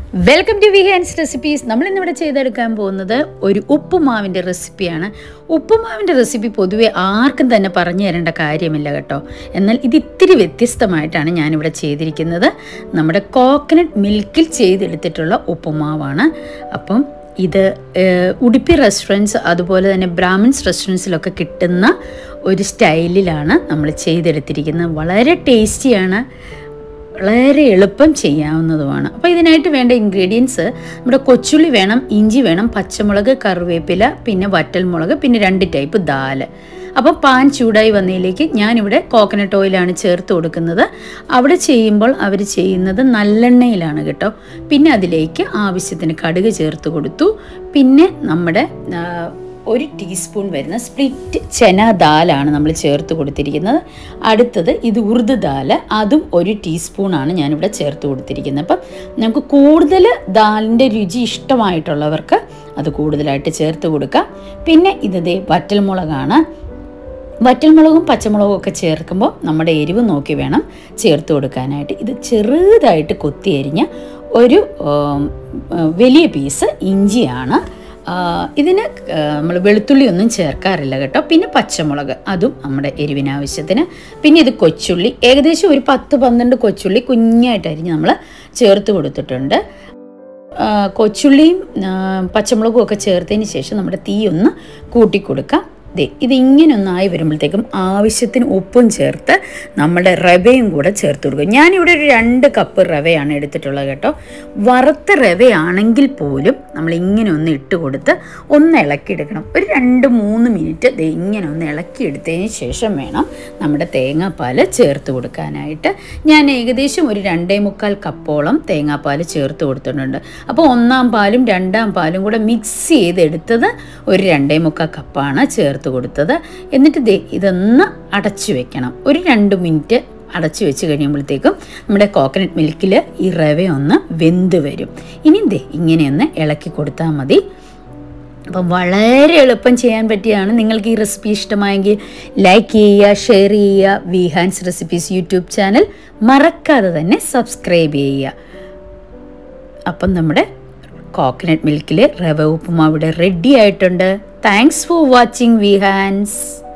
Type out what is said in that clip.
welcome to Vihaan's recipes നമ്മൾ ഇന്നിവിടെ ചെയ്തെടുക്കാൻ പോകുന്നത് ഒരു ഉപ്പുമാവിൻ്റെ റെസിപ്പിയാണ് ഉപ്പുമാവിൻ്റെ റെസിപ്പി പൊതുവെ ആർക്കും തന്നെ പറഞ്ഞു തരേണ്ട കാര്യമില്ല കേട്ടോ എന്നാൽ ഇത് ഇത്തിരി വ്യത്യസ്തമായിട്ടാണ് ഞാനിവിടെ ചെയ്തിരിക്കുന്നത് നമ്മുടെ കോക്കനട്ട് മിൽക്കിൽ ചെയ്തെടുത്തിട്ടുള്ള ഉപ്പുമാവാണ് അപ്പം ഇത് ഏഹ്, ഉടുപ്പി റെസ്റ്റോറൻറ്റ്സ് അതുപോലെ തന്നെ ബ്രാഹ്മിൻസ് റെസ്റ്റോറൻറ്റ്സിലൊക്കെ കിട്ടുന്ന ഒരു സ്റ്റൈലിലാണ് നമ്മൾ ചെയ്തെടുത്തിരിക്കുന്നത് വളരെ ടേസ്റ്റിയാണ് വളരെ എളുപ്പം ചെയ്യാവുന്നതുമാണ് അപ്പോൾ ഇതിനായിട്ട് വേണ്ട ഇൻഗ്രീഡിയൻസ് നമ്മുടെ കൊച്ചുള്ളി വേണം ഇഞ്ചി വേണം പച്ചമുളക് കറിവേപ്പില പിന്നെ വറ്റൽമുളക് പിന്നെ രണ്ട് ടൈപ്പ് ദാല് അപ്പോൾ പാൻ ചൂടായി വന്നതിലേക്ക് ഞാനിവിടെ കോക്കനട്ട് ഓയിലാണ് ചേർത്ത് കൊടുക്കുന്നത് അവിടെ ചെയ്യുമ്പോൾ അവർ ചെയ്യുന്നത് നല്ലെണ്ണയിലാണ് കേട്ടോ പിന്നെ അതിലേക്ക് ആവശ്യത്തിന് കടുക് ചേർത്ത് കൊടുത്തു പിന്നെ നമ്മുടെ ആ, ഒരു ടീസ്പൂൺ വരുന്ന സ്പ്ലിറ്റ് ചെന ദാലാണ് നമ്മൾ ചേർത്ത് കൊടുത്തിരിക്കുന്നത് അടുത്തത് ഇത് ഉറുദ് ദാല് അതും ഒരു ടീസ്പൂണാണ് ഞാനിവിടെ ചേർത്ത് കൊടുത്തിരിക്കുന്നത് അപ്പം നമുക്ക് കൂടുതൽ ദാലിൻ്റെ രുചി ഇഷ്ടമായിട്ടുള്ളവർക്ക് അത് കൂടുതലായിട്ട് ചേർത്ത് കൊടുക്കാം പിന്നെ ഇത് ദേ വറ്റൽമുളകാണ് വറ്റൽമുളകും പച്ചമുളകും ഒക്കെ ചേർക്കുമ്പോൾ നമ്മുടെ എരിവ് നോക്കി വേണം ചേർത്ത് കൊടുക്കാനായിട്ട് ഇത് ചെറുതായിട്ട് കൊത്തി അരിഞ്ഞ ഒരു ഉം, വലിയ പീസ് ഇഞ്ചിയാണ് ആ, ഇതിന് നമ്മൾ വെളുത്തുള്ളി ഒന്നും ചേർക്കാറില്ല കേട്ടോ പിന്നെ പച്ചമുളക് അതും നമ്മുടെ എരിവിനാവശ്യത്തിന് പിന്നെ ഇത് കൊച്ചുള്ളി ഏകദേശം ഒരു പത്ത് പന്ത്രണ്ട് കൊച്ചുള്ളി കുഞ്ഞായിട്ട് അരിഞ്ഞ് നമ്മൾ ചേർത്ത് കൊടുത്തിട്ടുണ്ട് ആ, കൊച്ചുള്ളിയും ആ, പച്ചമുളകും ഒക്കെ ചേർത്തതിന് ശേഷം നമ്മുടെ തീ ഒന്ന് കൂട്ടിക്കൊടുക്കാം ദേ ഇത് ഇങ്ങനെ ഒന്നായി വരുമ്പോഴത്തേക്കും ആവശ്യത്തിന് ഉപ്പും ചേർത്ത് നമ്മുടെ റവയും കൂടെ ചേർത്ത് കൊടുക്കും ഞാനിവിടെ ഒരു രണ്ട് കപ്പ് റവയാണ് എടുത്തിട്ടുള്ളത് കേട്ടോ വറുത്ത റവയാണെങ്കിൽ പോലും നമ്മൾ ഇങ്ങനെ ഒന്ന് ഇട്ട് കൊടുത്ത് ഒന്ന് ഇളക്കിയെടുക്കണം ഒരു രണ്ട് മൂന്ന് മിനിറ്റ് ദേ ഇങ്ങനെ ഒന്ന് ഇളക്കിയെടുത്തതിന് ശേഷം വേണം നമ്മുടെ തേങ്ങാപ്പാൽ ചേർത്ത് കൊടുക്കാനായിട്ട് ഞാൻ ഏകദേശം ഒരു രണ്ടേ മുക്കാൽ കപ്പോളം തേങ്ങാപ്പാൽ ചേർത്ത് കൊടുത്തിട്ടുണ്ട് അപ്പോൾ ഒന്നാം പാലും രണ്ടാം പാലും കൂടെ മിക്സ് ചെയ്തെടുത്തത് ഒരു രണ്ടേ മുക്കാൽ കപ്പാണ് ചേർത്ത് കൊടുത്തത് എന്നിട്ട് ദേ ഇതൊന്ന് അടച്ചു വെക്കണം ഒരു രണ്ട് മിനിറ്റ് അടച്ചു വെച്ച് കഴിയുമ്പോഴത്തേക്കും നമ്മുടെ കോക്കനട്ട് മിൽക്കിൽ ഈ റവ ഒന്ന് വെന്ത് വരും ഇനി ദേ ഇങ്ങനെയൊന്ന് ഇളക്കി കൊടുത്താൽ മതി അപ്പം വളരെ എളുപ്പം ചെയ്യാൻ പറ്റിയാണ് നിങ്ങൾക്ക് ഈ റെസിപ്പി ഇഷ്ടമായെങ്കിൽ ലൈക്ക് ചെയ്യുക ഷെയർ ചെയ്യുക Vihaan's recipes YouTube channel മറക്കാതെ തന്നെ സബ്സ്ക്രൈബ് ചെയ്യുക അപ്പം നമ്മുടെ കോക്കനട്ട് മിൽക്കിൽ റവ ഉപ്പുമാവ് ഇവിടെ റെഡി ആയിട്ടുണ്ട് thanks for watching V Hans